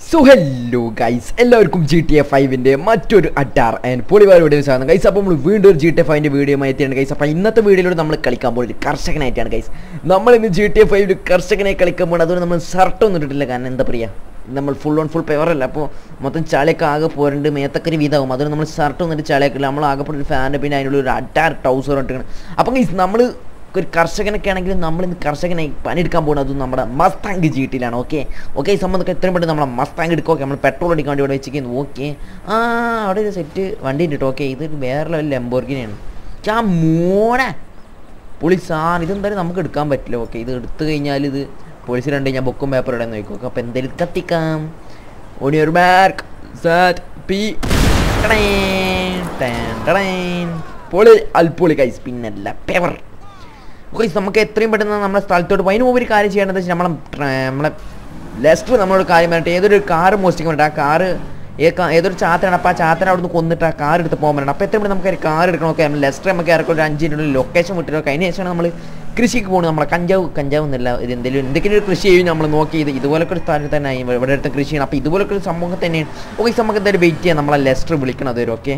So hello guys എല്ലാവർക്കും G T A ഫൈവിൻ്റെ മറ്റൊരു അറ്റാർ ആൻഡ് പൊളിവാർ വീഡിയോ സാധനം ഗൈസ് അപ്പോൾ നമ്മൾ വീണ്ടും ഒരു ജി ടി എ ഫൈവിൻ്റെ വീഡിയോ എത്തിയാണ് ഗൈസ് അപ്പോൾ ഇന്നത്തെ വീഡിയോയിലൂടെ നമ്മൾ കളിക്കാൻ പോകുന്നത് ഒരു കർഷകനായിട്ടാണ് ഗൈസ് നമ്മൾ ഇന്ന് ജി ടി എ ഫൈവിൽ കർഷകനെ കളിക്കാൻ പോകുന്നത് അതുകൊണ്ട് നമ്മൾ ഷർട്ട് ഒന്നും ഇട്ടിട്ടില്ല കാരണം എന്താ പറയുക നമ്മൾ ഫുൾ ഓൺ ഫുൾ പെവറല്ല അപ്പോൾ മൊത്തം ചളിയൊക്കെ ആകെ പോരുണ്ട് മേത്തൊക്കെ വിധാവും അതുകൊണ്ട് നമ്മൾ ഷർട്ട് ഒന്നിട്ട് ചളിയൊക്കെ നമ്മൾ ആകെപ്പെട്ട ഒരു ഫാൻ്റെ പിന്നെ അതിനുള്ള ഒരു അറ്റാർ ടൗസർ ഇട്ടിക്കണം അപ്പം ഗൈസ് നമ്മൾ ഒരു കർഷകനൊക്കെ ആണെങ്കിലും നമ്മൾ ഇന്ന് കർഷകനായി പണിയെടുക്കാൻ പോകുന്നത് നമ്മുടെ മസ്താങ്ക് ജീട്ടിലാണ് ഓക്കെ ഓക്കെ സംബന്ധമൊക്കെ എത്രയും പെട്ടെന്ന് നമ്മളെ മസ്താങ്ക് എടുക്കുക ഓക്കെ നമ്മൾ പെട്രോൾ അടിക്കാൻ വേണ്ടി ഇവിടെ വെച്ചിരിക്കുന്നു ഓക്കെ ആ അവിടെ ഒരു സെറ്റ് വണ്ടി ഉണ്ട് ഓക്കെ ഇത് വേറെ ലെവൽ ലംബോർഗിനെയാണ് ചാ മോനെ പുളി സാർ ഇതെന്തായാലും നമുക്ക് എടുക്കാൻ പറ്റില്ല ഓക്കെ ഇത് എടുത്തു കഴിഞ്ഞാൽ ഇത് പോലീസ് കണ്ടു കഴിഞ്ഞാൽ ബുക്കും പേപ്പറും ഇടാൻ നോക്കും ഓക്കെ അപ്പോൾ എന്തായാലും കത്തിക്കാം ഓൺ യുവർ ബാക്ക് സെറ്റ് പി പൊളി അൽപ്പൊളി കൈസ് പിന്നല്ല പേപ്പർ ഓക്കെ നമുക്ക് എത്രയും പെട്ടെന്ന് നമ്മുടെ സ്ഥലത്തോട്ട് പോയി അതിന് മുമ്പ് ഒരു കാര്യം ചെയ്യേണ്ടത് വെച്ചാൽ നമ്മളെ ട്ര- നമ്മളെ ലെസ്റ്റർ നമ്മളോട് കാര്യം പറഞ്ഞിട്ട് ഏതൊരു കാറ് മോഷ്ടിക്കാൻ വേണ്ടി ആ കാറ് ഏ കാ- ഏതൊരു ചാത്തനാണ് അപ്പോൾ ആ ചാത്തനെ അവിടെ നിന്ന് കൊന്നിട്ട് ആ കാർ എടുത്ത് പോകാൻ പറ്റണം അപ്പോൾ എത്രയും പെട്ടെന്ന് നമുക്ക് ഒരു കാർ എടുക്കണം ഓക്കെ ലെസ്റ്റർ നമുക്ക് ഇറക്കും ഒരു അഞ്ച് മിനിറ്റ് ലൊക്കേഷൻ വിട്ടിട്ട് അതിന് ശേഷമാണ് നമ്മൾ കൃഷിക്ക് പോകുന്നത് നമ്മളെ കഞ്ചാവ് കഞ്ചാവ് എന്നല്ല ഇത് എന്തെങ്കിലും എന്തെങ്കിലും ഒരു കൃഷി ചെയ്യും നമ്മൾ നോക്കി ഇത് ഇതുപോലൊക്കെ ഒരു സ്ഥലത്ത് തന്നെ ആയി ഇവിടെ അടുത്ത കൃഷി ചെയ്യണം അപ്പോൾ ഇതുപോലൊക്കെ ഒരു സംഭവം തന്നെയാണ് ഓക്കെ നമുക്ക് എന്തായാലും വെയിറ്റ് ചെയ്യാം നമ്മളെ ലെസ്റ്റർ വിളിക്കണം അതുവരെ ഓക്കെ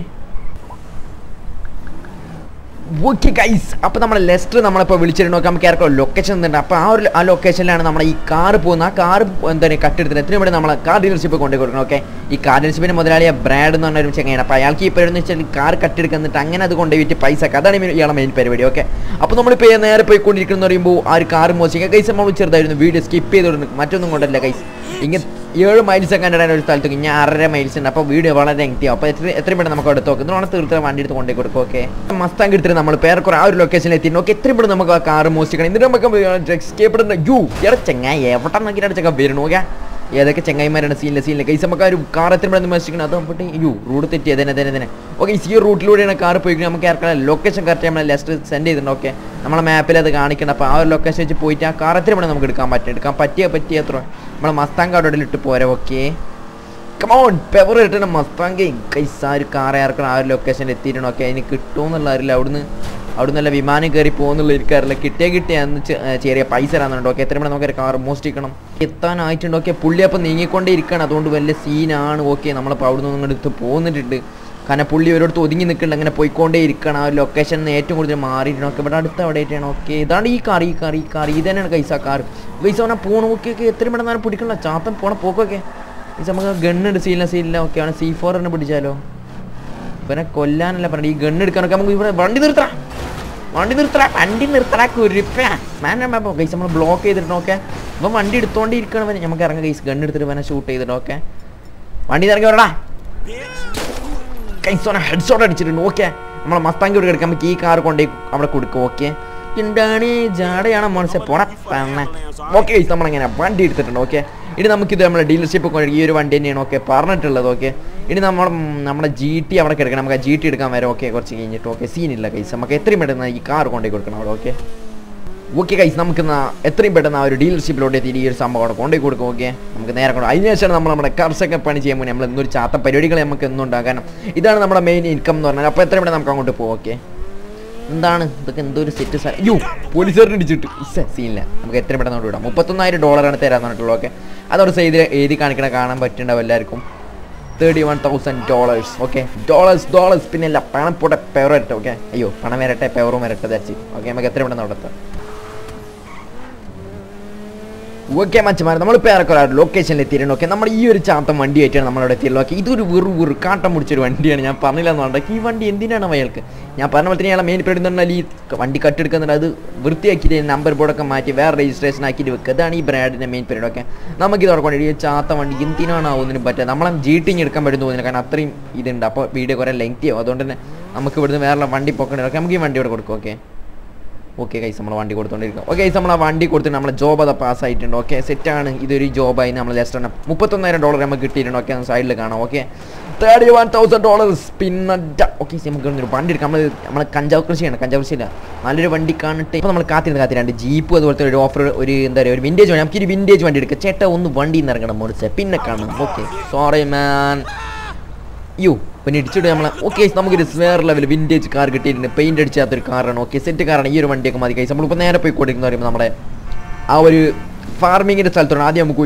ഓക്കെ ഗൈസ് അപ്പോൾ നമ്മൾ ലെസ്റ്റർ നമ്മളിപ്പോൾ വിളിച്ചിട്ട് നോക്കാം നമുക്ക് ആർക്കോ ലൊക്കേഷൻ ഉണ്ട് അപ്പോൾ ആ ഒരു ആ ലൊക്കേഷനിലാണ് നമ്മൾ ഈ കാർ പോകുന്നത് ആ കാർ എന്താണ് കട്ടെടുത്തിട്ട് എത്രയും വേണ്ടി നമ്മളെ കാർ ഡീലർഷിപ്പ് കൊണ്ടു കൊടുക്കണം ഓക്കെ ഈ കാർ ഡീലർഷിപ്പിൻ്റെ മുതലാളിയെ ബ്രാഡ് എന്ന് പറഞ്ഞ ഒരു ചെങ്ങയാണ് അപ്പോൾ അയാൾക്ക് ഈ പരിപാടി എന്ന് വെച്ചാൽ കാർ കട്ടെടുക്കുന്നിട്ട് അങ്ങനെ അത് കൊണ്ടുപോയി വിറ്റ് പൈസ ഒക്കെ അതാണ് ഈ ഇയാളെ മെയിൻ പരിപാടി ഓക്കെ അപ്പോൾ നമ്മളിപ്പോൾ നേരെ പോയിക്കൊണ്ടിരിക്കുന്നു പറയുമ്പോൾ ആ ഒരു കാർ മോശിക്കുക ഗൈസ് നമ്മൾ ചെറുതായിരുന്നു വീഡിയോ സ്കിപ്പ് ചെയ്തോണ്ട് മറ്റൊന്നും കൊണ്ടല്ല ഗൈസ് ഇങ്ങനെ ഏഴ് മൈൽസ് ഒക്കെ ഇടാൻ ഒരു സ്ഥലത്ത് ഞാൻ ആറര മൈൽസ് ഉണ്ട് അപ്പോൾ വീഡിയോ വളരെ ലെങ്തി അപ്പോൾ എത്ര എത്രയും പെട്ടെന്ന് നമുക്ക് അടുത്ത് നോക്കും ഇതാണ് തീർത്ത വണ്ടി എടുത്ത് കൊണ്ടേ കൊടുക്കും ഓക്കെ മസ്താങ്ക് എടുത്തിട്ട് നമ്മൾ പേർക്കുറ ആ ഒരു ലൊക്കേഷനിൽ എത്തി ഓക്കെ എത്രയും പെട്ടെന്ന് നമുക്ക് ആ കാർ മോശിക്കണം എന്നിട്ട് നമുക്ക് എസ്കേപ്പ് യു എവിടെ ചെങ്ങായി എവിടെ നോക്കിയിട്ട് ചെങ്ങ വരണം ഓക്കെ ഏതൊക്കെ ചെങ്ങായിമാരാണ് സീനിലെ സീനിലെ കൈസ് നമുക്ക് ആ ഒരു കാർ എത്രയും പെട്ടെന്ന് മോശിക്കണം അത് നമുക്ക് യു റൂട്ട് തെറ്റി അതന്നെ തന്നെ തന്നെ ഓക്കെ ഈ റൂട്ടിലൂടെയാണ് കാർ പോയി നമുക്ക് ആർക്കാണ് ലൊക്കേഷൻ കറക്റ്റ് നമ്മൾ ലെസ്റ്റ് സെൻഡ് ചെയ്തിട്ടുണ്ട് ഓക്കെ നമ്മളെ മാപ്പിൽ അത് കാണിക്കണം അപ്പോൾ ആ ഒരു ലൊക്കേഷൻ വെച്ച് പോയിട്ട് ആ കാർ എത്രയും പെട്ടെന്ന് നമുക്ക് എടുക്കാൻ പറ്റും എടുക്കാൻ പറ്റിയ പറ്റിയ എത്ര നമ്മളെ മസ്താങ്ക് അവിടെ ഇട്ട് പോരാ ഓക്കെ കമോൺ പെവർ കിട്ടണം മസ്താങ്ക് കൈസ് ആ ഒരു കാർ ഇറക്കണം ആ ഒരു ലൊക്കേഷനിൽ എത്തിയിട്ടുണ്ട് ഓക്കെ അതിന് കിട്ടുമെന്നുള്ള അറിയില്ല അവിടുന്ന് അവിടുന്ന് നല്ല വിമാനം കയറി പോകുന്നുള്ള എനിക്കറിയില്ല കിട്ടിയ കിട്ടിയ അന്ന് ചെ- ഏ, ചെറിയ പൈസ തരാന്നുണ്ട് ഓക്കെ എത്രയും പെട്ടെന്ന് നമുക്ക് കാർ മോഷ്ടിക്കണം എത്താനായിട്ടുണ്ട് ഓക്കെ പുള്ളി അപ്പം നീങ്ങിക്കൊണ്ടേ ഇരിക്കണം അതുകൊണ്ട് വലിയ സീനാണ് ഓക്കെ നമ്മളിപ്പോൾ അവിടുന്ന് ഒന്നും എടുത്ത് പോകുന്നിട്ടുണ്ട് കാരണം പുള്ളി ഒരിടത്ത് ഒതുങ്ങി നിൽക്കുന്നുണ്ട് അങ്ങനെ പോയിക്കൊണ്ടേ ഇരിക്കണം ആ ഒരു ലൊക്കേഷൻ ഏറ്റവും കൂടുതൽ മാറിയിട്ടുണ്ട് ഓക്കെ ഇവിടെ അടുത്ത് അവിടെ ആയിട്ടാണ് ഓക്കെ ഇതാണ് ഈ കാർ ഈ കാർ ഈ കാർ ഇത് തന്നെയാണ് കൈസ കാർ കൈസ പറഞ്ഞാൽ പോണ ഓക്കെ ഓക്കെ എത്രയും പെട്ടെന്ന് പിടിക്കണല്ലോ ചാത്തൻ പോണ പോക്കൊക്കെ ഈ നമുക്ക് ഗണ്ണുണ്ട് സീലിന സീലിന ഓക്കെ ആണ് സി ഫോർ തന്നെ പിടിച്ചാലോ ഇവനെ കൊല്ലാനല്ല പറഞ്ഞു ഈ ഗണ്ണ് എടുക്കാനൊക്കെ നമുക്ക് ഇവിടെ വണ്ടി നിർത്തണം വണ്ടി നിർത്തടാ വണ്ടി നിർത്തടാ കുരിപ്പാ ഗൈസ് നമ്മൾ ബ്ലോക്ക് ചെയ്തിട്ട് ഓക്കെ ഇവൻ വണ്ടി എടുത്തോണ്ടിരിക്കണം നമുക്ക് ഇറങ്ങാം ഗൈസ് ഗണ്ണ് എടുത്തിട്ട് ഇവനെ ഷൂട്ട് ചെയ്തിട്ട് ഓക്കെ വണ്ടി ഇറങ്ങി വരടാ കൈസോനെ ഹെഡ് ഷോട്ട് അടിച്ചിട്ടുണ്ട് ഓക്കെ നമ്മളെ മസ്താങ്കി ഇവിടെ എടുക്കാൻ നമുക്ക് ഈ കാർ കൊണ്ടുപോയി അവിടെ കൊടുക്കും ഓക്കെ എന്താണ് ജാടയാണ് മനസ്സെ പോണ ഓക്കെ ഗൈസ് നമ്മളങ്ങനെ വണ്ടി എടുത്തിട്ടുണ്ട് ഓക്കെ ഇനി നമുക്കിത് നമ്മുടെ ഡീലർഷിപ്പ് കൊണ്ട് ഈ ഒരു വണ്ടി തന്നെയാണ് ഓക്കെ പറഞ്ഞിട്ടുള്ളത് ഓക്കെ ഇനി നമ്മൾ നമ്മുടെ ജി ടി അവിടെ കിടക്കണം നമുക്ക് ആ ജി ടി എടുക്കാൻ വരാം ഓക്കെ കുറച്ച് കഴിഞ്ഞിട്ട് ഓക്കെ സീനില്ല കൈസ് നമുക്ക് എത്രയും പെട്ടെന്ന് ഈ കാർ കൊണ്ടുപോയി കൊടുക്കണം അവിടെ ഓക്കെ ഓക്കെ കൈസ് നമുക്ക് എന്നാ എത്രയും പെട്ടെന്ന് ആ ഒരു ഡീലർഷിപ്പിലോട്ട് എത്തി ഈ ഒരു സംഭവം അവിടെ കൊണ്ടുപോയി കൊടുക്കും ഓക്കെ നമുക്ക് നേരെ കൊണ്ട് അതിന് ശേഷമാണ് നമ്മൾ നമ്മുടെ കർഷക പണി ചെയ്യാൻ വേണ്ടി നമ്മൾ എന്നൊരു ചാത്ത പരിപാടികൾ നമുക്ക് എന്നും ഉണ്ടാകും കാരണം ഇതാണ് നമ്മുടെ മെയിൻ ഇൻകം എന്ന് പറഞ്ഞാൽ അപ്പോൾ എത്രയും പെട്ടെന്ന് നമുക്ക് അങ്ങോട്ട് പോകും ഓക്കെ എന്താണ് ഇതൊക്കെ എന്തോ ഒരു സെറ്റ് യോ പോലീസുകാരൻ ഇടിച്ചിട്ട് സീനില്ല നമുക്ക് എത്രയും പെട്ടെന്ന് അങ്ങോട്ട് വിടാം മുപ്പത്തൊന്നായിരം ഡോളറാണ് തരാന്ന് പറഞ്ഞിട്ടുള്ളത് ഓക്കെ അതവിടെ സൈഡിൽ എഴുതി കാണിക്കണ കാണാൻ പറ്റുന്നുണ്ടാവും എല്ലാവർക്കും thirty one thousand dollars okay dollars dollars പിന്നെ അല്ല പണം പോട്ടെ പെവർ വരട്ടെ ഓക്കെ അയ്യോ പണം വരട്ടെ പെവറും വരട്ടെ ദാച്ചി ഓക്കെ നമുക്ക് എത്രയും പെട്ടെന്ന് അവിടെ എത്താം ഓക്കെ മച്ചമാരെ നമ്മളിപ്പോൾ ഇറക്കൊരു ലൊക്കേഷനിൽ എത്തിയിട്ടുണ്ട് ഓക്കെ നമ്മൾ ഈ ഒരു ചാത്തം വണ്ടി ആയിട്ടാണ് നമ്മളവിടെ എത്തിയുള്ളത് ഓക്കെ ഇതൊരു വെറു വെറു കാട്ടം പിടിച്ചൊരു വണ്ടിയാണ് ഞാൻ പറഞ്ഞില്ല എന്നുണ്ടെങ്കിൽ ഈ വണ്ടി എന്തിനാണ് അയാൾക്ക് ഞാൻ പറഞ്ഞ പോലെ തന്നെ ഇയാളെ മെയിൻ പേടി പറഞ്ഞാൽ ഈ വണ്ടി കട്ടെടുക്കുന്നുണ്ട് അത് വൃത്തിയാക്കിയിട്ട് നമ്പർ ബോർഡൊക്കെ മാറ്റി വേറെ രജിസ്ട്രേഷൻ ആക്കിയിട്ട് വെക്കുക അതാണ് ഈ ബ്രാൻഡിൻ്റെ മെയിൻ പേരിഡ് ഓക്കെ നമുക്ക് ഇത് ഉറക്കം ഈ ചാത്ത വണ്ടി എന്തിനാണ് ആവുന്നതിന് പറ്റുക നമ്മളെ ജി ടി എടുക്കാൻ പറ്റും തോന്നുന്നില്ല കാരണം അത്രയും ഇതുണ്ട് അപ്പോൾ വീഡിയോ കുറേ ലെങ്തി ആവും അതുകൊണ്ട് തന്നെ നമുക്ക് ഇവിടുന്ന് വേറെ വണ്ടി പോക്കണ്ട ഓക്കെ നമുക്ക് ഈ വണ്ടി ഇവിടെ കൊടുക്കും ഓക്കെ ഓക്കെ കൈസ് നമ്മൾ വണ്ടി കൊടുത്തോണ്ടിരിക്കും ഓക്കെ കൈസ് നമ്മൾ ആ വണ്ടി കൊടുത്തിട്ട് നമ്മളെ ജോബ് അത് പാസ് ആയിട്ടുണ്ട് ഓക്കെ സെറ്റാണ് ഇതൊരു ജോബായി നമ്മൾ ലെസ്റ്റ് ആണ് മുപ്പത്തൊന്നായിരം ഡോളർ നമുക്ക് കിട്ടിയിട്ടുണ്ട് ഓക്കെ സൈഡിൽ കാണാം okay thirty one thousand dollars പിന്നെ ഓക്കെ നമുക്ക് ഒരു വണ്ടി എടുക്കാം നമ്മൾ നമ്മൾ കഞ്ചാവ് കൃഷിയാണ് കഞ്ചാവ് കൃഷിയില്ല നല്ലൊരു വണ്ടി കാണിട്ട് ഇപ്പോൾ നമ്മൾ കാത്തിരുന്ന് കാത്തിരുണ്ട് ജീപ്പ് അതുപോലത്തെ ഒരു ഓഫർ ഒരു എന്താ പറയുക ഒരു വിൻറ്റേജ് വണ്ടി നമുക്ക് ഒരു വിൻറ്റേജ് വണ്ടി എടുക്കാം ചേട്ടാ ഒന്ന് വണ്ടി നിന്ന് ഇറങ്ങണം മുറിച്ച് പിന്നെ കാണാം ഓക്കെ സോറി മാൻ യു പിന്നെ ഇടിച്ചിട്ട് നമ്മളെ ഓക്കെ നമുക്കൊരു വേറെ ലെവൽ വിൻറ്റേജ് കാർ കിട്ടിയിട്ടുണ്ട് പെയിന്റ് അടിച്ചാത്തൊരു കാറാണ് ഓക്കെ സെറ്റ് കാറാണ് ഈ ഒരു വണ്ടിയൊക്കെ മതി കൈസ് നമ്മളിപ്പോൾ നേരെ പോയി കൊടുക്കുന്ന പറയുമ്പോൾ നമ്മുടെ ആ ഒരു ഫാർമിങ്ങിൻ്റെ സ്ഥലത്തോട് ആദ്യം നമുക്ക് പോയി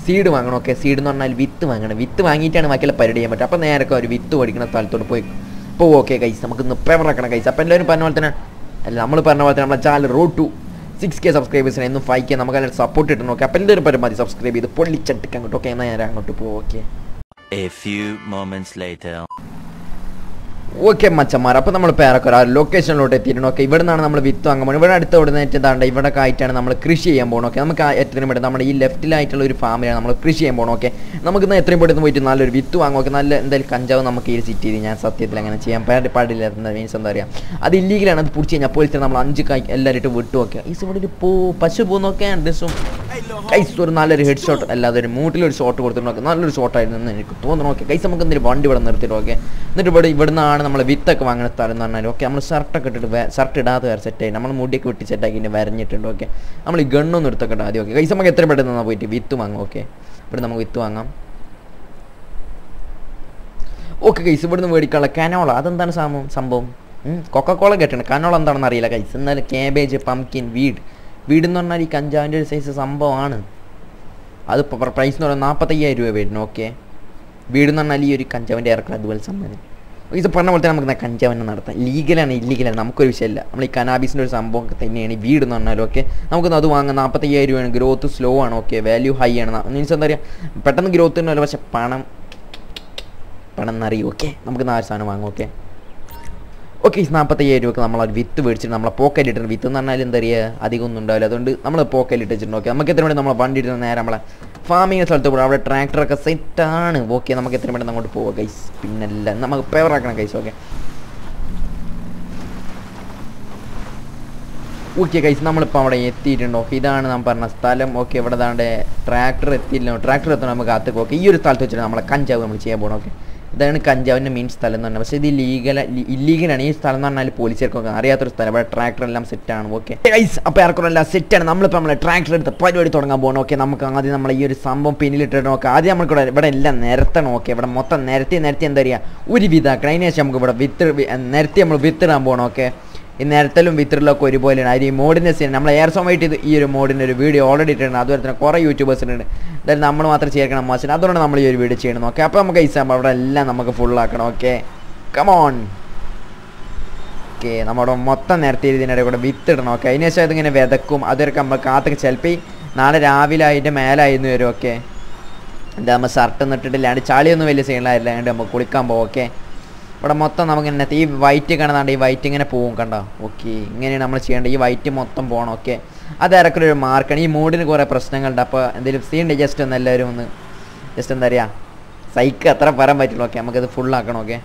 സീഡ് വാങ്ങണം ഓക്കെ സീഡ് എന്ന് പറഞ്ഞാൽ വിത്ത് വാങ്ങണം വിത്ത് വാങ്ങിയിട്ടാണ് ബാക്കിയുള്ള പരിപാടി ചെയ്യാൻ പറ്റും അപ്പോൾ നേരൊക്കെ ഒരു വിത്ത് പഠിക്കുന്ന സ്ഥലത്തോട്ട് പോയി ഇപ്പോൾ ഓക്കെ കൈസ് നമുക്ക് ഇന്ന് പ്രവറാക്കണം കൈസ് അപ്പോൾ എല്ലാവരും പറഞ്ഞ പോലെ തന്നെ അല്ല നമ്മൾ പറഞ്ഞ പോലെ തന്നെ നമ്മളെ channel road to six K സബ്സ്ക്രൈബേഴ്സിനെ എന്നും ഫൈവ് കെ നമുക്ക് അതിൽ സപ്പോർട്ട് കിട്ടണം ഓക്കെ അപ്പോൾ എല്ലാവരും പരമാവധി സബ്സ്ക്രൈബ് ചെയ്ത് പൊള്ളിച്ചട്ടിക്ക് അങ്ങോട്ട് ഓക്കെ എന്നാൽ ഞാൻ അങ്ങോട്ട് പോകും okay A few moments later. Okay മച്ചന്മാർ അപ്പോൾ നമ്മൾ പേരക്കൊരു ആ ലൊക്കേഷനിലോട്ട് എത്തിയിട്ടുണ്ട് ഓക്കെ ഇവിടെ നിന്നാണ് നമ്മൾ വിത്ത് വാങ്ങാൻ പോകുന്നത് ഇവിടെ അടുത്ത് ഇവിടെ നിന്ന് താണ്ട ഇവിടെ ആയിട്ടാണ് നമ്മൾ കൃഷി ചെയ്യാൻ പോകുന്നത് ഓക്കെ നമുക്ക് ആ എത്രയും പെട്ടെന്ന് നമ്മുടെ ഈ ലെഫ്റ്റിലായിട്ടുള്ള ഒരു ഫാമിലാണ് നമ്മൾ കൃഷി ചെയ്യാൻ പോകണം ഓക്കെ നമുക്ക് ഇന്ന് എത്രയും പെട്ടെന്ന് പോയിട്ട് നല്ലൊരു വിത്ത് വാങ്ങും ഓക്കെ നല്ല എന്തായാലും കഞ്ചാവ് നമുക്ക് ഈ സിറ്റിയിൽ ഞാൻ സത്യത്തിൽ അങ്ങനെ ചെയ്യാൻ പാടി പാടില്ല എന്താ മീൻസ് എന്താ പറയുക അത് ഇല്ലീഗലാണ് അത് പിടിച്ച് കഴിഞ്ഞാൽ പോലീസ് നമ്മൾ അഞ്ച് കായ് എല്ലാവരും ഇട്ട് വിട്ടു നോക്കുക ഈ ഇവിടെ ഒരു പോ പശു പോകുന്നൊക്കെ ദിവസവും കൈസ് ഒരു നല്ലൊരു ഹെഡ് ഷോട്ട് അല്ലാതെ ഒരു മൂട്ടിലൊരു ഷോട്ട് കൊടുത്തിട്ട് നോക്കുക നല്ലൊരു ഷോട്ടായിരുന്നു എന്ന് എനിക്ക് തോന്നുന്നു ഓക്കെ കൈസ് നമുക്ക് എന്തെങ്കിലും വണ്ടി ഇവിടെ നിർത്തിയിട്ട് ഓക്കെ എന്നിട്ട് ഇവിടെ ഇവിടുന്നാണ് നമ്മൾ വിത്തൊക്കെ വാങ്ങുന്ന സ്ഥലം എന്ന് പറഞ്ഞാൽ ഓക്കെ നമ്മൾ ഷർട്ടൊക്കെ ഇട്ടിട്ട് ഷർട്ട് ഇടാതെ വേറെ സെറ്റ് ആയി നമ്മൾ മുടിയൊക്കെ വെട്ടി സെറ്റാക്കി ഇങ്ങനെ വരഞ്ഞിട്ടുണ്ട് ഓക്കെ നമ്മൾ ഈ ഗണ്ണൊന്നും എടുത്തൊക്കെ ആദ്യം ഓക്കെ കൈസ് നമുക്ക് എത്ര പെട്ടെന്ന് എന്നാ പോയിട്ട് വിത്ത് വാങ്ങാം ഓക്കെ ഇവിടെ നമുക്ക് വിത്ത് വാങ്ങാം ഓക്കെ കൈസ് ഇവിടുന്ന് മേടിക്കാനുള്ള കനോള അതെന്താണ് സംഭവം സംഭവം കൊക്കക്കോള കേട്ടിട്ടുണ്ട് കനോള എന്താണെന്ന് അറിയില്ല കൈസ് എന്നാലും ക്യാബേജ് പംകിൻ വീട് വീട് എന്ന് പറഞ്ഞാൽ ഈ കഞ്ചാവിൻ്റെ ഒരു സൈസ് സംഭവമാണ് അത് പ്രൈസ് എന്ന് പറയുന്നത് നാൽപ്പത്തയ്യായിരം രൂപ വരുന്നു ഓക്കെ വീട് എന്ന് പറഞ്ഞാൽ ഈ ഒരു കഞ്ചാവിൻ്റെ ഇറക്കണം അതുപോലെ സംഭവം ഇത് പറഞ്ഞ പോലെ തന്നെ നമുക്ക് കഞ്ചാവിനെ നടത്താം ലീഗലാണ് ഇല്ലീഗലാണ് നമുക്കൊരു വിഷയമില്ല നമ്മൾ ഈ കനാബീസിൻ്റെ ഒരു സംഭവം തന്നെയാണ് ഈ വീട് എന്ന് പറഞ്ഞാൽ ഓക്കെ നമുക്കൊന്ന് അത് വാങ്ങാം നാൽപ്പത്തയ്യായിരം രൂപയാണ് ഗ്രോത്ത് സ്ലോ ആണ് ഓക്കെ വാല്യൂ ഹൈ ആണ് മീൻസ് എന്താ പറയുക പെട്ടെന്ന് ഗ്രോത്ത് ഉണ്ടല്ലോ പക്ഷെ പണം പണം എന്നറിയും ഓക്കെ നമുക്ക് നാല് സാധനം വാങ്ങാം ഓക്കെ ഓക്കെ ഈ നാൽപ്പത്തയ്യായിരം രൂപക്ക് നമ്മൾ ഒരു വിത്ത് മേടിച്ചിട്ട് നമ്മളെ പോക്കറ്റിൽ ഇട്ടിട്ടുണ്ട് വിത്ത് എന്ന് പറഞ്ഞാൽ എന്താ പറയുക അധികം ഒന്നും ഉണ്ടാവില്ല അതുകൊണ്ട് നമ്മൾ പോക്കറ്റിൽ ഇട്ടിട്ടുണ്ട് ഓക്കെ നമുക്ക് എത്ര വേണ്ടി നമ്മളെ വണ്ടി ഇടുന്ന നേരെ നമ്മളെ ഫാമിങ് സ്ഥലത്ത് പോകും അവിടെ ട്രാക്ടറൊക്കെ സെറ്റാണ് ഓക്കെ നമുക്ക് എത്ര വേണ്ടി അങ്ങോട്ട് പോവാം ഗൈസ് പിന്നല്ല നമുക്ക് പേവറാക്കണം ഗൈസ് ഓക്കെ ഓക്കെ ഗൈസ് നമ്മളിപ്പോൾ അവിടെ എത്തിയിട്ടുണ്ട് ഓക്കെ ഇതാണ് നാം പറഞ്ഞ സ്ഥലം ഓക്കെ ഇവിടെ ദാണ്ട് ട്രാക്ടർ എത്തിയില്ല ട്രാക്ടർ എത്തണം നമുക്ക് കാത്ത് ഓക്കെ ഈ ഒരു സ്ഥലത്ത് വെച്ചിട്ട് നമ്മളെ കഞ്ചാവ് നമ്മൾ ചെയ്യാൻ പോകണം ഓക്കെ ഇതാണ് കഞ്ചാവിൻ്റെ മെയിൻ സ്ഥലം എന്ന് പറഞ്ഞാൽ പക്ഷേ ഇത് ലീഗൽ ഇല്ലീഗലാണ് ഈ സ്ഥലം എന്ന് പറഞ്ഞാൽ പോലീസുകാർക്കൊക്കെ അറിയാത്തൊരു സ്ഥലം ഇവിടെ ട്രാക്ടർ എല്ലാം സെറ്റാണ് ഓക്കെ ഗൈസ് അപ്പോൾ ഏറെക്കുറെ എല്ലാം സെറ്റാണ് നമ്മളിപ്പോൾ നമ്മളെ ട്രാക്ടർ എടുത്ത് പരിപാടി തുടങ്ങാൻ പോകണം ഓക്കെ നമുക്ക് ആദ്യം നമ്മൾ ഈ ഒരു സംഭവം പിന്നിലിട്ടിട്ട് നോക്കാം ആദ്യം നമുക്ക് ഇവിടെ ഇവിടെ എല്ലാം നിരത്തണം ഓക്കെ ഇവിടെ മൊത്തം നിരത്തി നിരത്തി എന്താ പറയുക ഒരു വിധാക്കണം അതിന് ശേഷം നമുക്ക് ഇവിടെ വിത്ത് നിരത്തി നമ്മൾ വിത്തിടാൻ പോകണം ഓക്കെ ഈ നിരത്തലും വിത്തറിലൊക്കെ ഒരുപോലെയാണ് അതിന് ഈ മോഡിൻ്റെ സീൻ നമ്മൾ എയർ സോമായിട്ട് ഇത് ഈ ഒരു മോഡിൻ്റെ ഒരു വീഡിയോ ഓൾറെഡി ഇട്ടിട്ടുണ്ട് അതുപോലെ തന്നെ കുറേ യൂട്യൂബേഴ്സ് ഉണ്ട് എന്തായാലും നമ്മൾ മാത്രം ചേർക്കണം മോശം അതുകൊണ്ടാണ് നമ്മൾ ഈ ഒരു വീഡിയോ ചെയ്യണം ഓക്കെ അപ്പോൾ നമുക്ക് ഐസാം അവിടെ എല്ലാം നമുക്ക് ഫുള്ളാക്കണം ഓക്കെ കമോൺ ഓക്കെ നമ്മുടെ മൊത്തം നിരത്തി ഇതിനിടെ കൂടെ വിത്തിടണം ഓക്കെ അതിന് ശേഷം അതിങ്ങനെ വിതക്കും അതൊക്കെ നമ്മൾ കാത്തൊക്കെ ചിലപ്പോൾ നാളെ രാവിലെ അതിൻ്റെ മേലായിരുന്നു വരും ഓക്കെ എന്താ നമ്മൾ ഷർട്ട് ഇട്ടിട്ടില്ലാണ്ട് ചളിയൊന്നും വലിയ സീനിലായില്ലാണ്ട് നമുക്ക് കുളിക്കാൻ പോകും ഓക്കെ ഇവിടെ മൊത്തം നമുക്ക് ഇങ്ങനെ ഈ വൈറ്റ് കാണുന്നുണ്ട് ഈ വൈറ്റ് ഇങ്ങനെ പോവും കണ്ടോ ഓക്കെ ഇങ്ങനെയാണ് നമ്മൾ ചെയ്യേണ്ടത് ഈ വൈറ്റ് മൊത്തം പോകണം ഓക്കെ അത് ഇറക്കുന്ന ഒരു മാർക്കാണ് ഈ മൂഡിന് കുറേ പ്രശ്നങ്ങളുണ്ട് അപ്പോൾ എന്തെങ്കിലും സീനുണ്ട് ജസ്റ്റ് ഒന്ന് എല്ലാവരും ഒന്ന് ജസ്റ്റ് എന്താ പറയുക സൈക്ക് അത്ര പറയാൻ പറ്റുള്ളൂ ഓക്കെ നമുക്കത് ഫുള്ളാക്കണം ഓക്കെ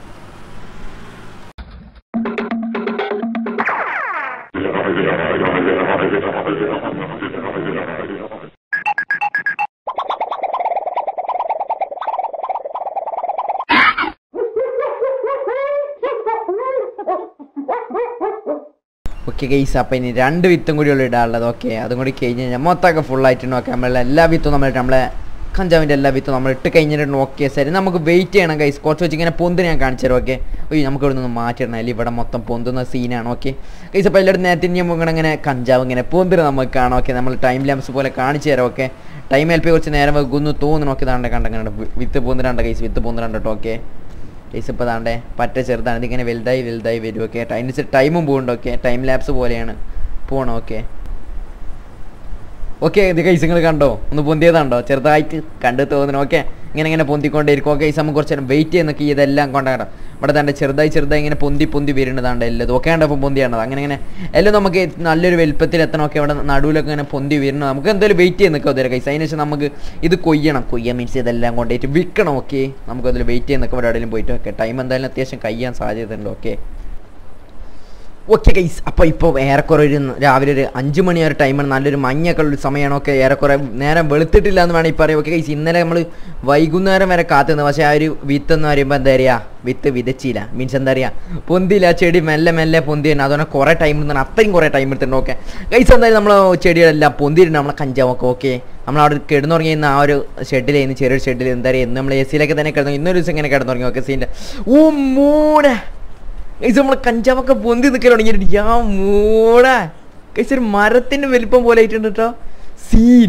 ഓക്കെ ഗെയ്സ് അപ്പം ഇനി രണ്ട് വിത്തും കൂടി ഉള്ള ഇടാനുള്ളത് ഓക്കെ അതും കൂടി കഴിഞ്ഞ് കഴിഞ്ഞാൽ മൊത്തമൊക്കെ ഫുള്ളായിട്ട് നോക്കാം നമ്മളെ എല്ലാ വിത്തും നമ്മൾ നമ്മളെ കഞ്ചാവിൻ്റെ എല്ലാ വിത്തും നമ്മൾ ഇട്ട് കഴിഞ്ഞിട്ട് ഓക്കെ ശരി നമുക്ക് വെയിറ്റ് ചെയ്യണം ഗൈസ് കുറച്ച് വെച്ച് ഇങ്ങനെ പൊന്ത് ഞാൻ കാണിച്ചു തരാം ഓക്കെ ഓയ് നമുക്ക് ഇവിടെ നിന്ന് മാറ്റിയിടണം അല്ലെങ്കിൽ ഇവിടെ മൊത്തം പൊന്തുന്ന സീനാണ് ഓക്കെ ഗൈസ് അപ്പോൾ എല്ലാവരും നേരത്തെ ഇനി നമുക്ക് ഇങ്ങനെ കഞ്ചാവ് ഇങ്ങനെ പൊന്തിന് നമുക്ക് കാണാം ഓക്കെ നമ്മൾ ടൈം ലാംസ് പോലെ കാണിച്ചു തരാം ഓക്കെ ടൈം ഹെൽപ്പ് കുറച്ച് നേരം വെക്കുന്നു തോന്നുന്നു ഓക്കെ താണ്ടെ കണ്ട കണ്ട വിത്ത് പൊന്തിരണ്ട ഗൈസ് വിത്ത് പൊന്തിരണ്ട കേട്ടോ ഓക്കെ ഗൈസ് ഇപ്പോൾ താണ്ടെ പറ്റ ചെറുതാണ് ഇതിങ്ങനെ വലുതായി വലുതായി വരും ഓക്കെ അതിന് ടൈമും പോകുന്നുണ്ട് ഓക്കെ ടൈം ലാപ്സ് പോലെയാണ് പോകണം ഓക്കെ ഓക്കെ ഇത് കൈസ് നിങ്ങൾ കണ്ടോ ഒന്ന് പൊന്തിയതാണ്ടോ ചെറുതായിട്ട് കണ്ടു തോന്നുന്നു ഓക്കെ ഇങ്ങനെ ഇങ്ങനെ പൊന്തിക്കൊണ്ടേയിരിക്കും ഓക്കെ നമുക്ക് കുറച്ച് നേരം വെയിറ്റ് ചെയ്യുന്നൊക്കെ ഇതെല്ലാം കൊണ്ടാണ് ഇവിടെ തന്നെ ചെറുതായി ചെറുതായി ഇങ്ങനെ പൊന്തി പൊന്തി വരുന്നതാണ്ട് എല്ലാം ഒക്കെ കണ്ടപ്പോൾ പൊന്തിയാണത് അങ്ങനെ ഇങ്ങനെ എല്ലാം നമുക്ക് നല്ലൊരു വലുപ്പത്തിൽ എത്തണമൊക്കെ ഇവിടെ നടുവിലൊക്കെ ഇങ്ങനെ പൊന്തി വരുന്നത് നമുക്ക് എന്തായാലും വെയിറ്റ് ചെയ്ത് നിൽക്കാം അതേ കൈസ് അതിന് ശേഷം നമുക്ക് ഇത് കൊയ്യണം കൊയ്യാൻ മീൻസ് ഇതെല്ലാം കൊണ്ടുപോയിട്ട് വിൽക്കണം ഓക്കെ നമുക്ക് അതിൽ വെയിറ്റ് ചെയ്ത് നിൽക്കാം ഇവിടെ എവിടെയെങ്കിലും പോയിട്ട് ഓക്കെ ടൈം എന്തായാലും അത്യാവശ്യം കഴിയാൻ സാധ്യതയുണ്ട് ഓക്കെ ഓക്കെ ഗൈസ് അപ്പോൾ ഇപ്പോൾ ഏറെക്കുറെ ഒരു രാവിലെ ഒരു അഞ്ച് മണി വരെ ടൈമാണ് നല്ലൊരു മഞ്ഞൊക്കെ ഉള്ള സമയമാണ് ഒക്കെ ഏറെക്കുറെ നേരം വെളുത്തിട്ടില്ല എന്ന് വേണമെങ്കിൽ പറയാം ഓക്കെ ഗൈസ് ഇന്നലെ നമ്മൾ വൈകുന്നേരം വരെ കാത്തുനിന്ന് പക്ഷേ ആ ഒരു വിത്ത് എന്ന് പറയുമ്പോൾ എന്താ പറയുക വിത്ത് വിതച്ചില്ല മീൻസ് എന്താ പറയുക പൊന്തിയില്ല ചെടി മെല്ലെ മെല്ലെ പൊന്തി തന്നെ അതുകൊണ്ട് കുറേ ടൈം എടുത്താണ് അത്രയും കുറേ ടൈം എടുത്തിട്ടുണ്ട് ഓക്കെ ഗൈസ് എന്തായാലും നമ്മൾ ചെടികളെല്ലാം പൊന്തിയിട്ടുണ്ട് നമ്മളെ കഞ്ചാവൊക്കെ ഓക്കെ നമ്മൾ അവിടെ കിടന്നുറങ്ങിയിരുന്ന ആ ഒരു ഷെഡിലായിരുന്നു ചെറിയൊരു ഷെഡിൽ എന്താ പറയുക ഇന്ന് നമ്മൾ എ സിയിലൊക്കെ തന്നെ കിടന്നു ഇന്നൊരു ദിവസം ഇങ്ങനെ കിടന്നുറങ്ങി ഓക്കെ സീൻ്റെ ഓ മൂടെ കൈസ് നമ്മളെ കഞ്ചാവൊക്കെ പൊന്തി നിൽക്കാൻ തുടങ്ങിയിട്ട് യാ മൂടാ കൈസ് ഒരു മരത്തിന്റെ വലിപ്പം പോലെ ആയിട്ടുണ്ട് കേട്ടോ സീൻ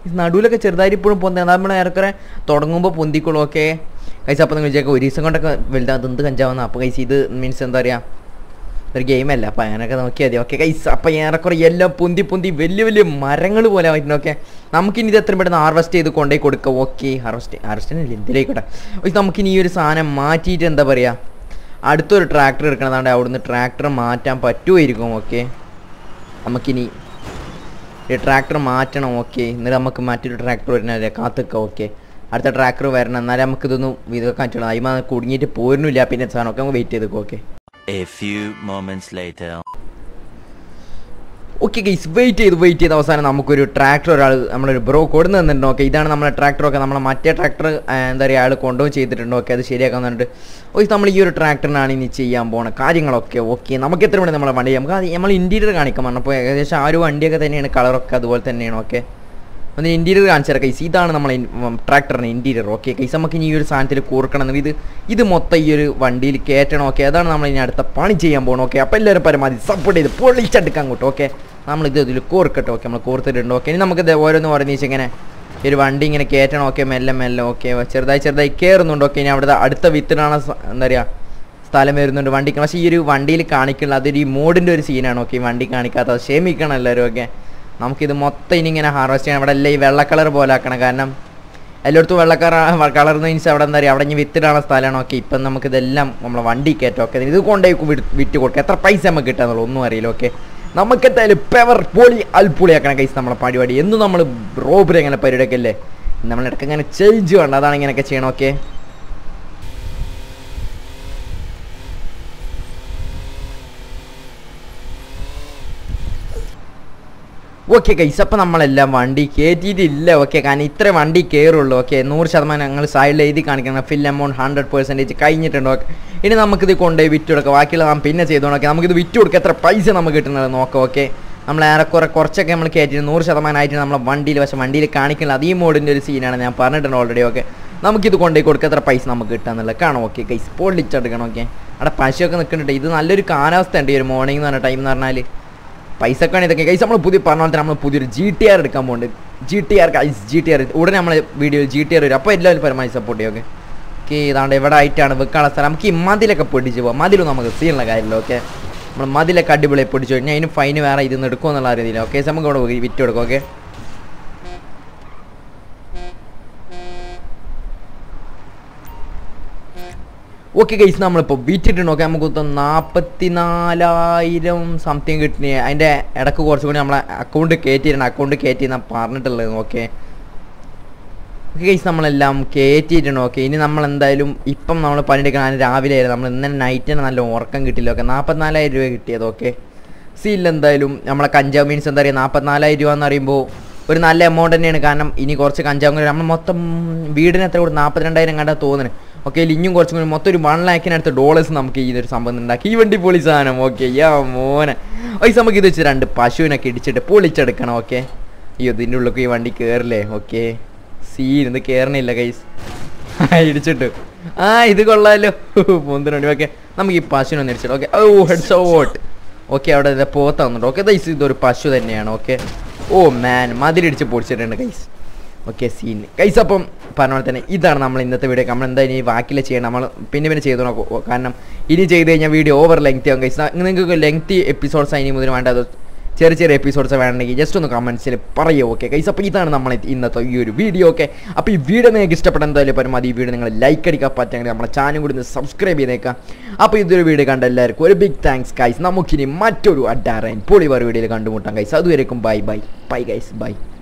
ഈ നടുവിലൊക്കെ ചെറുതായിട്ട് ഇപ്പോഴും പൊന്തി നമ്മൾ ഏറെക്കുറെ തുടങ്ങുമ്പോൾ പൊന്തിക്കുള്ളൂ ഓക്കെ കൈസ് അപ്പോൾ നിങ്ങൾ വിചാരിക്കും ഒരു ദിവസം കൊണ്ടൊക്കെ വലുതാ എന്ത് കഞ്ചാവുന്ന അപ്പോൾ കൈസ് ഇത് മീൻസ് എന്താ പറയുക ഒരു ഗെയിമല്ല അപ്പം അങ്ങനെയൊക്കെ നോക്കിയാൽ മതി ഓക്കെ കൈസ് അപ്പം ഏറെക്കുറെ എല്ലാം പൊന്തി പൊന്തി വലിയ വലിയ മരങ്ങൾ പോലെ ആയിട്ടുണ്ട് ഓക്കെ നമുക്കിനി ഇത് എത്രയും പെട്ടെന്ന് ഹാർവെസ്റ്റ് ചെയ്ത് കൊണ്ടുപോയി കൊടുക്കാം ഓക്കെ ഹാർവെസ്റ്റ് ഹാർവെസ്റ്റിനല്ല എന്തിലേക്കോട്ടെ ഓക്കെ നമുക്കിനി ഈ ഒരു സാധനം മാറ്റിയിട്ട് എന്താ പറയുക അടുത്തൊരു ട്രാക്ടർ എടുക്കണതാണ്ട് അവിടുന്ന് ട്രാക്ടർ മാറ്റാൻ പറ്റുമായിരിക്കും ഓക്കെ നമുക്കിനി ഈ ട്രാക്ടർ മാറ്റണം ഓക്കെ എന്നിട്ട് നമുക്ക് മറ്റൊരു ട്രാക്ടർ വരുന്നതല്ലേ കാത്തുക്ക ഓക്കെ അടുത്ത ട്രാക്ടർ വരണം എന്നാലേ നമുക്കിതൊന്നും ഇതൊക്കെ പറ്റുള്ളൂ അതിമ കുടുങ്ങിയിട്ട് പോരുന്നില്ല പിന്നെ സാധനമൊക്കെ നമുക്ക് വെയിറ്റ് ചെയ്തേക്കും okay A few moments later. Okay guys wait ചെയ്ത് വെയിറ്റ് ചെയ്ത് അവസാനം നമുക്കൊരു ട്രാക്ടർ ഒരാൾ നമ്മളൊരു ബ്രോ കൊടുന്നു തന്നിട്ടുണ്ട് ഓക്കെ ഇതാണ് നമ്മുടെ ട്രാക്ടറൊക്കെ നമ്മളെ മറ്റേ ട്രാക്ടർ എന്താ പറയുക അയാൾ കൊണ്ടുപോയി ചെയ്തിട്ടുണ്ട് ഓക്കെ അത് ശരിയാക്കാൻ തന്നിട്ട് ഓക്കെ നമ്മൾ ഈ ഒരു ട്രാക്ടറിനാണ് ഇനി ചെയ്യാൻ പോണ കാര്യങ്ങളൊക്കെ ഓക്കെ നമുക്ക് എത്ര മണി നമ്മളെ വണ്ടി നമുക്ക് അത് നമ്മൾ ഇൻറ്റീരിയർ കാണിക്കാൻ പറഞ്ഞപ്പോൾ ഏകദേശം ആ ഒരു വണ്ടിയൊക്കെ തന്നെയാണ് കളറൊക്കെ അതുപോലെ തന്നെയാണ് ഓക്കെ ഒന്ന് ഇൻറ്റീരിയർ കാണിച്ചാൽ കൈസ് ഇതാണ് നമ്മളെ ട്രാക്ടറിന് ഇൻറ്റീരിയർ ഓക്കെ കൈസ് നമുക്ക് ഇനി ഈ ഒരു സാധനത്തിൽ കൂർക്കണം ഇത് ഇത് മൊത്തം ഈ ഒരു വണ്ടിയിൽ കയറ്റണം ഓക്കെ അതാണ് നമ്മൾ ഇനി അടുത്ത പണി ചെയ്യാൻ പോകണം ഓക്കെ അപ്പോൾ എല്ലാവരും പരമാവധി സപ്പോർട്ട് ചെയ്ത് പൊളിച്ചെടുക്കാൻ അങ്ങോട്ട് ഓക്കെ നമ്മൾ ഇത് ഇതിൽ കോർക്കട്ടെ ഓക്കെ നമ്മൾ കോർത്തിട്ടുണ്ട് ഓക്കെ ഇനി നമുക്ക് ഇത് ഓരോന്ന് പറയുന്ന വെച്ചാൽ ഇങ്ങനെ ഈ ഒരു വണ്ടി ഇങ്ങനെ കയറ്റണം ഓക്കെ മെല്ലെ മെല്ലെ ഓക്കെ ചെറുതായി ചെറുതായി കയറുന്നുണ്ട് ഓക്കെ ഇനി അവിടുത്തെ അടുത്ത വിത്തിനാണ് സ- എന്താ പറയുക സ്ഥലം വരുന്നുണ്ട് വണ്ടിക്ക് പക്ഷേ ഈ ഒരു വണ്ടിയിൽ കാണിക്കുള്ള അതൊരു ഈ മോഡിൻ്റെ ഒരു സീനാണ് ഓക്കെ ഈ വണ്ടി കാണിക്കാത്തത് ക്ഷമിക്കണം എല്ലാവരും ഓക്കെ നമുക്കിത് മൊത്തം ഇനി ഇങ്ങനെ ഹാർവെസ്റ്റ് ചെയ്യണം അവിടെ എല്ലാം ഈ വെള്ള കളർ പോലെ ആക്കണം കാരണം എല്ലായിടത്തും വെള്ള കളർ കളർ മീൻസ് അവിടെ എന്താ പറയുക അവിടെ ഇനി വിത്തിടാനുള്ള സ്ഥലമാണ് ഓക്കെ ഇപ്പം നമുക്കിതെല്ലാം നമ്മളെ വണ്ടി കയറ്റം ഓക്കെ ഇത് കൊണ്ടുപോയി വി- വിറ്റ് കൊടുക്കുക എത്ര പൈസ നമുക്ക് കിട്ടാന്നുള്ളൂ ഒന്നും അറിയില്ല ഓക്കെ നമുക്ക് എന്തായാലും പെവർ പൊളി അൽപൊളിയാക്കണം കൈസ് നമ്മളെ പരിപാടി എന്നും നമ്മൾ റോബറി അങ്ങനെ പരിപാടിയൊക്കെ അല്ലേ നമ്മളിടയ്ക്ക് ഇങ്ങനെ ചേഞ്ച് വേണ്ട അതാണ് ഇങ്ങനെയൊക്കെ ചെയ്യണം ഓക്കെ ഓക്കെ കൈസ് അപ്പം നമ്മളെല്ലാം വണ്ടി കയറ്റിയിട്ടില്ല ഓക്കെ കാരണം ഇത്ര വണ്ടി കയറുള്ളൂ ഓക്കെ നൂറ് ശതമാനം ഞങ്ങൾ സൈഡിൽ എഴുതി കാണിക്കണം ഫിൽ എമൗണ്ട് ഹൺഡ്രഡ് പെർസെൻറ്റേജ് കഴിഞ്ഞിട്ടുണ്ട് ഓക്കെ ഇനി നമുക്കിത് കൊണ്ടുപോയി വിറ്റ് കൊടുക്കാം ബാക്കിയുള്ള നാം പിന്നെ ചെയ്തോണം ഓക്കെ നമുക്കിത് വിറ്റ് കൊടുക്കുക എത്ര പൈസ നമുക്ക് കിട്ടുന്നത് നോക്കാം ഓക്കെ നമ്മൾ ഏറെക്കുറെ കുറച്ചൊക്കെ നമ്മൾ കയറ്റി നൂറ് ശതമാനമായിട്ട് നമ്മളെ വണ്ടിയിൽ പക്ഷേ വണ്ടിയിൽ കാണിക്കില്ല അത് ഈ മോഡിൻ്റെ ഒരു സീനാണ് ഞാൻ പറഞ്ഞിട്ടുണ്ട് ഓൾറെഡി ഓക്കെ നമുക്കിത് കൊണ്ടുപോയി കൊടുക്കുക എത്ര പൈസ നമുക്ക് കിട്ടാന്നുള്ളത് കാണാം ഓക്കെ കൈസ് പൊള്ളിച്ചെടുക്കണം ഓക്കെ അവിടെ പശുവൊക്കെ നിൽക്കുന്നുണ്ട് ഇത് നല്ലൊരു കാലാവസ്ഥ ഉണ്ട് ഈ ഒരു മോർണിംഗ് എന്ന് പറഞ്ഞ ടൈം എന്ന് പറഞ്ഞാൽ പൈസക്കാണ് ഇതൊക്കെ കൈസ് നമ്മൾ പുതിയ പറഞ്ഞ പോലെ തന്നെ നമ്മൾ പുതിയൊരു ജി ടി ആർ എടുക്കാൻ പോകുന്നുണ്ട് G T R guys G T R ഉടനെ നമ്മൾ വീഡിയോയിൽ ജി ടി ആർ വരും അപ്പോൾ എല്ലാവരും പരമാവധി സപ്പോർട്ട് ചെയ്യും ഓക്കെ ഓക്കെ ഇതാണ്ട് എവിടെ ആയിട്ടാണ് വെക്കാനുള്ള സ്ഥലം നമുക്ക് ഈ മതിലൊക്കെ പൊടിച്ച് പോകാം മതിലും നമുക്ക് സീനുള്ള കാര്യമില്ല ഓക്കെ നമ്മൾ മതിലൊക്കെ അടിപൊളിയായി പൊടിച്ചു കഴിഞ്ഞാൽ അതിന് ഫൈന് വേറെ ഇതൊന്നും എടുക്കുമെന്നുള്ള അറിയില്ല ഓക്കെ നമുക്ക് ഇവിടെ വി- വിറ്റ് കൊടുക്കാം ഓക്കെ ഓക്കെ ഗൈസ് നമ്മളിപ്പോൾ വിറ്റിട്ടുണ്ട് ഓക്കെ നമുക്ക് മൊത്തം നാൽപ്പത്തി നാലായിരം സംതിങ് കിട്ടി അതിൻ്റെ ഇടക്ക് കുറച്ചും കൂടി നമ്മളെ അക്കൗണ്ട് കയറ്റിയിട്ടുണ്ട് അക്കൗണ്ട് കയറ്റി എന്നാ പറഞ്ഞിട്ടുള്ളത് ഓക്കെ ഓക്കെ ഗൈസ് നമ്മളെല്ലാം കയറ്റിയിട്ടുണ്ട് ഓക്കെ ഇനി നമ്മൾ എന്തായാലും ഇപ്പം നമ്മൾ പണിയെടുക്കണം രാവിലെ ആയിരുന്നു നമ്മൾ ഇന്നലെ നൈറ്റിന് നല്ല ഉറക്കം കിട്ടില്ല ഓക്കെ നാൽപ്പത്തിനാലായിരം രൂപ കിട്ടിയത് ഓക്കെ സീൽ എന്തായാലും നമ്മളെ കഞ്ചാവ് മീൻസ് എന്താ പറയുക നാൽപ്പത്തിനാലായിരം രൂപ എന്ന് പറയുമ്പോൾ ഒരു നല്ല എമൗണ്ട് തന്നെയാണ് കാരണം ഇനി കുറച്ച് കഞ്ചാവും കൂടി നമ്മൾ മൊത്തം വീടിന് എത്ര കൂടി നാൽപ്പത്തിരണ്ടായിരം കണ്ടാൽ തോന്നുന്നു ഓക്കെ ഇനിയും കുറച്ചും കൂടി മൊത്തം ഒരു വൺ ലാക്കിനടുത്ത് ഡോളേഴ്സ് നമുക്ക് ഈ ഒരു സംഭവം ഉണ്ടാക്കി ഈ വണ്ടി പൊളി സാധനം ഓക്കെ യാ മോനെ പൈസ നമുക്ക് ഇത് വെച്ച് രണ്ട് പശുവിനൊക്കെ ഇടിച്ചിട്ട് പൊളിച്ചെടുക്കണം ഓക്കെ അയ്യോ ഇതിൻ്റെ ഉള്ളിൽ ഈ വണ്ടി കയറില്ലേ ഓക്കെ സീൻ ഇത് കയറണില്ല കൈസ് ഇടിച്ചിട്ട് ആ ഇത് കൊള്ളാമല്ലോ മുന്തിനുണ്ട് ഓക്കെ നമുക്ക് ഈ പശുവിനൊന്ന് ഇടിച്ചിട്ട് okay oh head shot okay അവിടെ ഇത് പോത്ത വന്നിട്ട് ഓക്കെ ദൈസ് ഇതൊരു പശു തന്നെയാണ് ഓക്കെ ഓ മാൻ മതിലിടിച്ച് പൊടിച്ചിട്ടുണ്ട് കൈസ് ഓക്കെ സീൻ കൈസ് അപ്പം പറഞ്ഞ പോലെ തന്നെ ഇതാണ് നമ്മൾ ഇന്നത്തെ വീഡിയോ നമ്മൾ എന്താ ഇനി ബാക്കിലെ ചെയ്യണം നമ്മൾ പിന്നെ പിന്നെ ചെയ്തു നോക്കും ഓ, കാരണം ഇനി ചെയ്ത് കഴിഞ്ഞാൽ വീഡിയോ ഓവർ ലെങ്തി ആവും കൈസ് നിങ്ങൾക്ക് ലെങ്തി എപ്പിസോഡ്സ് ഇനി മുതൽ വേണ്ട അത് ചെറിയ ചെറിയ എപ്പിസോഡ്സ് വേണമെങ്കിൽ ജസ്റ്റ് ഒന്ന് കമൻസിൽ പറയൂ ഓക്കെ കൈസ് അപ്പോൾ ഇതാണ് നമ്മൾ ഇന്നത്തെ ഈ ഒരു വീഡിയോ ഓക്കെ അപ്പോൾ ഈ വീഡിയോ നിങ്ങൾക്ക് ഇഷ്ടപ്പെട്ട എന്തായാലും പരമാവധി ഈ വീഡിയോ നിങ്ങൾ ലൈക്ക് അടിക്കാൻ പറ്റുമെങ്കിൽ നമ്മുടെ ചാനൽ കൂടി ഒന്ന് സബ്സ്ക്രൈബ് ചെയ്തേക്കാം അപ്പോൾ ഇതൊരു വീഡിയോ കണ്ട എല്ലാവർക്കും ഒരു ബിഗ് താങ്ക്സ് ഗൈസ് നമുക്കിനി മറ്റൊരു അഡാറൻ പൊളിവാർ വീഡിയോയിൽ കണ്ടുമുട്ടാം ഗൈസ് അതുവരെക്കും bye bye bye guys by